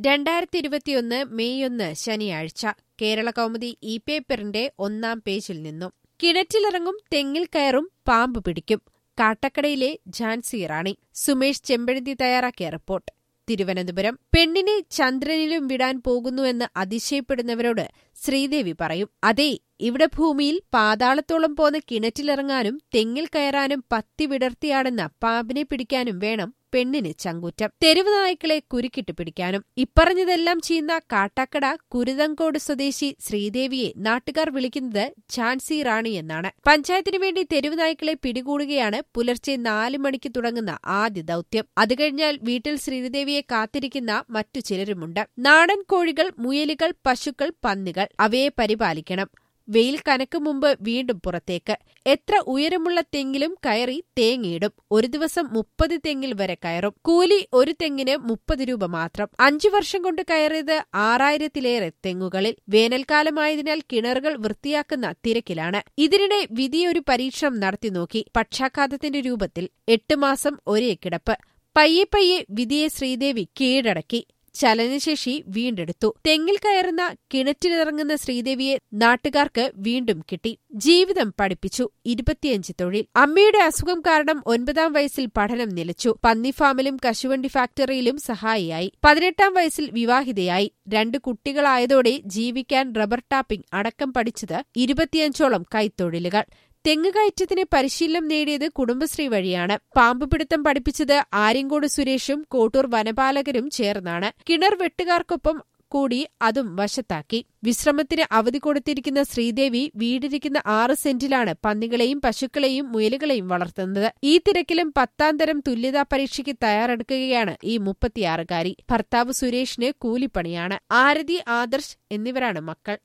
രണ്ടായിരത്തി ഇരുപത്തിയൊന്ന് മെയ് ഒന്ന് ശനിയാഴ്ച കേരള കൗമുദി ഇ പേപ്പറിന്റെ ഒന്നാം പേജിൽ നിന്നും കിണറ്റിലിറങ്ങും തെങ്ങിൽ കയറും പാമ്പ് പിടിക്കും കാട്ടക്കടയിലെ ഝാൻസി റാണി സുമേഷ് ചെമ്പഴുതി തയ്യാറാക്കിയ റിപ്പോർട്ട് തിരുവനന്തപുരം പെണ്ണിനെ ചന്ദ്രനിലും വിടാൻ പോകുന്നുവെന്ന് അതിശയപ്പെടുന്നവരോട് ശ്രീദേവി പറയും അതേ ഇവിടെ ഭൂമിയിൽ പാതാളത്തോളം പോന്ന കിണറ്റിലിറങ്ങാനും തെങ്ങിൽ കയറാനും പത്തി വിടർത്തിയാടുന്ന പാമ്പിനെ പിടിക്കാനും വേണം പെണ്ണിന് ചങ്കൂറ്റം തെരുവ് നായ്ക്കളെ കുരുക്കിട്ട് പിടിക്കാനും ഇപ്പറഞ്ഞതെല്ലാം ചെയ്യുന്ന കാട്ടാക്കട കുരുതങ്കോട് സ്വദേശി ശ്രീദേവിയെ നാട്ടുകാർ വിളിക്കുന്നത് ഝാൻസി റാണി എന്നാണ് പഞ്ചായത്തിനു വേണ്ടി തെരുവ് നായ്ക്കളെ പിടികൂടുകയാണ് പുലർച്ചെ നാല് മണിക്ക് തുടങ്ങുന്ന ആദ്യ ദൌത്യം അത് കഴിഞ്ഞാൽ വീട്ടിൽ ശ്രീദേവിയെ കാത്തിരിക്കുന്ന മറ്റു ചിലരുമുണ്ട് നാടൻ കോഴികൾ മുയലുകൾ പശുക്കൾ പന്നികൾ അവയെ പരിപാലിക്കണം വെയിൽ കനക്കും മുമ്പ് വീണ്ടും പുറത്തേക്ക് എത്ര ഉയരമുള്ള തെങ്ങിലും കയറി തേങ്ങയിടും ഒരു ദിവസം മുപ്പത് തെങ്ങിൽ വരെ കയറും കൂലി ഒരു തെങ്ങിന് മുപ്പത് രൂപ മാത്രം അഞ്ചു വർഷം കൊണ്ട് കയറിയത് ആറായിരത്തിലേറെ തെങ്ങുകളിൽ വേനൽക്കാലമായതിനാൽ കിണറുകൾ വൃത്തിയാക്കുന്ന തിരക്കിലാണ് ഇതിനിടെ വിധിയൊരു പരീക്ഷണം നടത്തി നോക്കി പക്ഷാഘാതത്തിന്റെ രൂപത്തിൽ എട്ട് മാസം ഒരേ കിടപ്പ് പയ്യെ പയ്യെ വിധിയെ ശ്രീദേവി കീഴടക്കി ചലനശേഷി വീണ്ടെടുത്തു തെങ്ങിൽ കയറുന്ന കിണറ്റിലിറങ്ങുന്ന ശ്രീദേവിയെ നാട്ടുകാർക്ക് വീണ്ടും കിട്ടി ജീവിതം പഠിപ്പിച്ചു ഇരുപത്തിയഞ്ച് തൊഴിൽ അമ്മയുടെ അസുഖം കാരണം ഒൻപതാം വയസ്സിൽ പഠനം നിലച്ചു പന്നിഫാമിലും കശുവണ്ടി ഫാക്ടറിയിലും സഹായിയായി പതിനെട്ടാം വയസ്സിൽ വിവാഹിതയായി രണ്ട് കുട്ടികളായതോടെ ജീവിക്കാൻ റബ്ബർ ടാപ്പിംഗ് അടക്കം പഠിച്ചത് ഇരുപത്തിയഞ്ചോളം കൈത്തൊഴിലുകൾ തെങ്ങ് കയറ്റത്തിന് പരിശീലനം നേടിയത് കുടുംബശ്രീ വഴിയാണ് പാമ്പുപിടുത്തം പഠിപ്പിച്ചത് ആര്യങ്കോട് സുരേഷും കോട്ടൂർ വനപാലകരും ചേർന്നാണ് കിണർ വെട്ടുകാർക്കൊപ്പം കൂടി അതും വശത്താക്കി വിശ്രമത്തിന് അവധി കൊടുത്തിരിക്കുന്ന ശ്രീദേവി വീടിരിക്കുന്ന ആറ് സെന്റിലാണ് പന്നികളെയും പശുക്കളെയും മുയലുകളെയും വളർത്തുന്നത് ഈ തിരക്കിലും പത്താം തരം തുല്യതാ പരീക്ഷയ്ക്ക് തയ്യാറെടുക്കുകയാണ് ഈ മുപ്പത്തിയാറുകാരി ഭർത്താവ് സുരേഷിന് കൂലിപ്പണിയാണ് ആരതി ആദർശ് എന്നിവരാണ് മക്കൾ